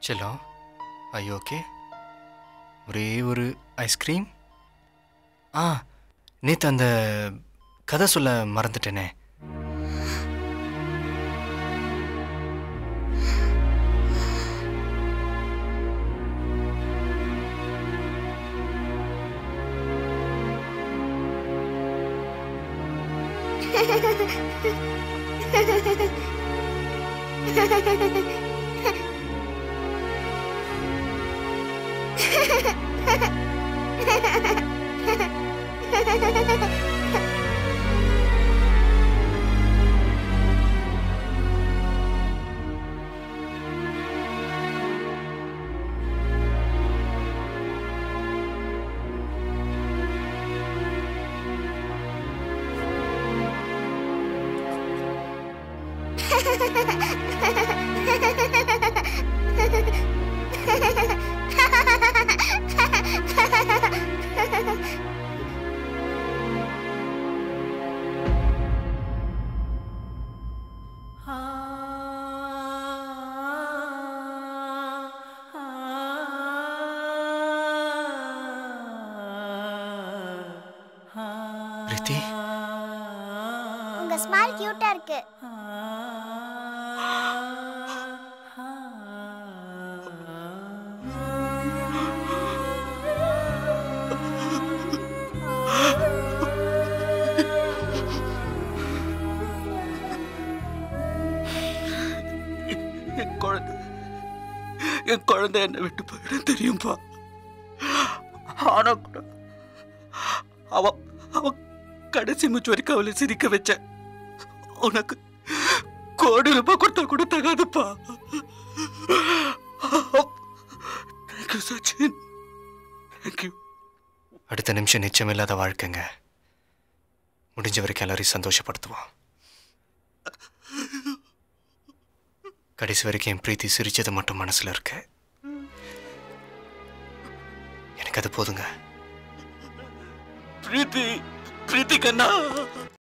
செல்லம் ஐ ஓகே ஒரே ஒரு ஐஸ்கிரீம் ஆ நேற்று அந்த கதை சொல்ல மறந்துட்டேனே பிரீத்தி உங்க ஸ்மைல் கியூட்டா இருக்கு என் குழந்தை என் குழந்தை என்னை விட்டு போயிடும் தெரியும்பா ஆனா கூட அவ அவ கடைசி மூச்சு வரைக்கும் அவளை சிரிக்க வச்ச உனக்கு கோடி ரூபாய் கொடுத்தா கூட தகாதுப்பா தேங்க்யூ சச்சின் தேங்க்யூ அடுத்த நிமிஷம் நிச்சயமில்லாத வாழ்க்கைங்க முடிஞ்ச வரைக்கும் எல்லாரையும் சந்தோஷப்படுத்துவோம் கடைசி வரைக்கும் என் பிரீத்தி சிரிச்சது மட்டும் மனசுல இருக்கு எனக்கு அது போதுங்க பிரீத்தி பிரீத்தி கண்ணா